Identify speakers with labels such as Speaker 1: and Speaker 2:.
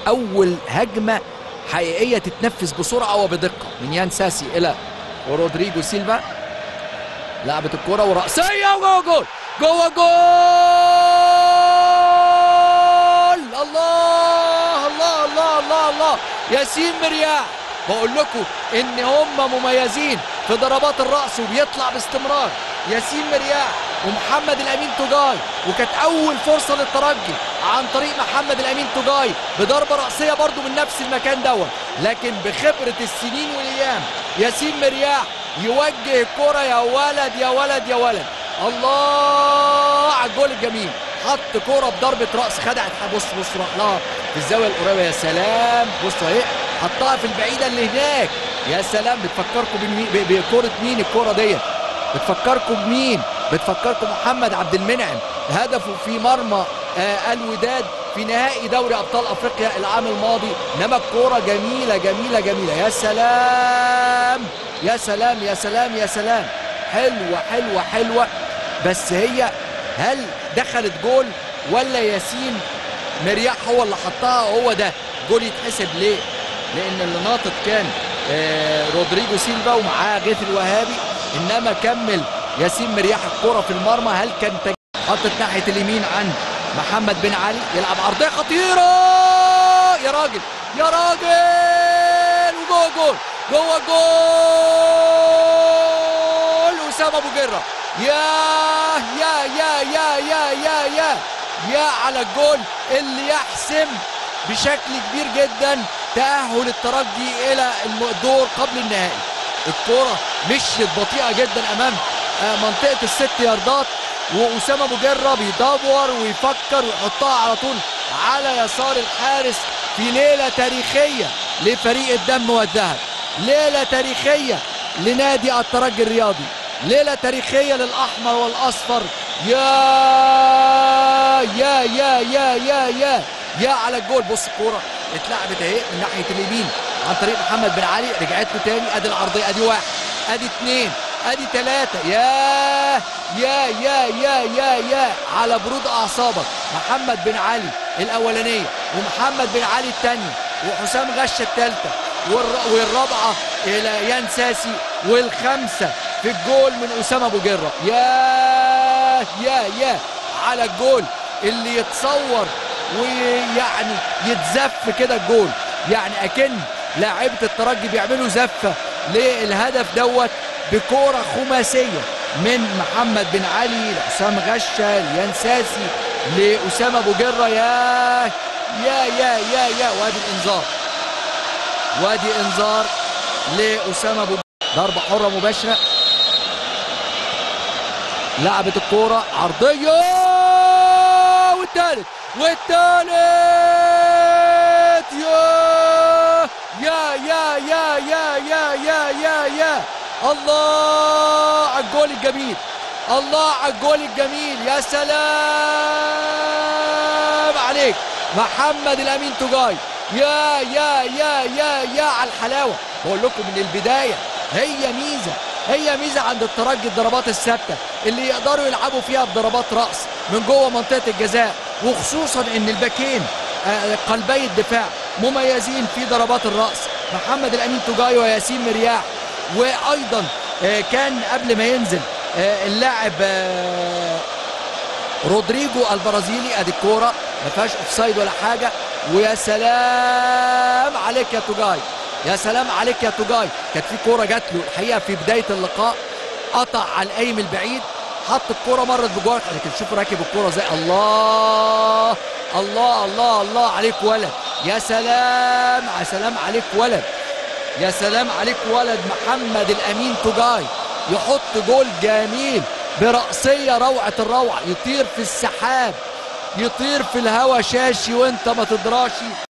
Speaker 1: اول هجمه حقيقيه تتنفذ بسرعه وبدقه من يان ساسي الى رودريجو سيلفا لعبت الكره وراسيه وجوه جول جوه جول الله الله الله الله الله ياسين مرياح بقول لكم ان هم مميزين في ضربات الراس وبيطلع باستمرار ياسين مرياح ومحمد الامين توجاي وكانت اول فرصه للترجي عن طريق محمد الامين توجاي بضربه راسيه برضو من نفس المكان دوت لكن بخبره السنين والايام ياسين مرياح يوجه الكره يا ولد يا ولد يا ولد الله على الجول الجميل حط كوره بضربه راس خدعت بص بص راح لها في الزاويه القريبه يا سلام بص اهي حطها في البعيده اللي هناك يا سلام بتفكركم بمي- ب- بكوره مين الكوره ديت بتفكركم بمين بتفكركم محمد عبد المنعم هدفه في مرمى آه الوداد في نهائي دوري ابطال افريقيا العام الماضي انما الكوره جميله جميله جميله يا سلام يا سلام يا سلام يا سلام حلوه حلوه حلوه بس هي هل دخلت جول ولا ياسين مرياح هو اللي حطها هو ده جول يتحسب ليه لان اللي ناطط كان آه، رودريجو سيلفا ومعاه غيث الوهابي انما كمل ياسين مرياح الكرة في المرمى هل كان تج... حطت ناحية اليمين عن محمد بن علي يلعب عرضية خطيرة يا راجل يا راجل وجوه جول جوه جول وسام ابو جره يا يا يا يا يا يا يا يا على الجول اللي يحسم بشكل كبير جدا تأهل الترجي إلى الدور قبل النهائي الكرة مشيت بطيئة جدا أمام آه، منطقة الست ياردات وأسامة أبو جرة بيدور ويفكر ويحطها على طول على يسار الحارس في ليلة تاريخية لفريق الدم والذهب ليلة تاريخية لنادي الترجي الرياضي ليلة تاريخية للأحمر والأصفر يا يا يا يا يا يا يا على الجول بص الكورة اتلعبت اهي من ناحية اليمين عن طريق محمد بن علي رجعت له تاني ادي العرضية ادي واحد ادي اتنين ادي تلاتة يا يا يا يا يا يا على برود اعصابك محمد بن علي الاولانية ومحمد بن علي التانية وحسام غشة التالتة والر- والرابعة الى يان ساسي والخمسة في الجول من اسامة ابو جرة يا يا يا على الجول اللي يتصور ويعني يتزف كده الجول يعني اكن لاعيبه الترجي بيعملوا زفه للهدف دوت بكوره خماسيه من محمد بن علي لحسام غشه لينساسي لاسامه ابو جره يا يا يا يا يا وادي الانذار وادي انذار لاسامه ابو ضربه حره مباشره لعبت الكوره عرضيه والثالث والثالث يا يا يا يا يا يا يا يا الله على الجول الجميل الله على الجول الجميل يا سلام عليك محمد الامين توجاي يا يا يا يا يا على الحلاوه بقول لكم من البدايه هي ميزه هي ميزه عند الترجي الضربات الثابته اللي يقدروا يلعبوا فيها بضربات راس من جوه منطقه الجزاء وخصوصا ان الباكين آه، قلبي الدفاع مميزين في ضربات الراس محمد الامين توجاي وياسين مرياح وايضا آه، كان قبل ما ينزل آه، اللاعب آه، رودريجو البرازيلي ادي الكوره ما فيهاش اوفسايد ولا حاجه ويا سلام عليك يا توجاي يا سلام عليك يا توجاي كانت في كوره جات له الحقيقه في بدايه اللقاء قطع على القايم البعيد حط الكوره مرت بجوار لكن شوف راكب الكوره زي الله الله الله الله عليك ولد يا سلام يا سلام عليك ولد يا سلام عليك ولد محمد الامين توجاي يحط جول جميل برأسية روعة الروعة يطير في السحاب يطير في الهوا شاشي وانت ما تدراشي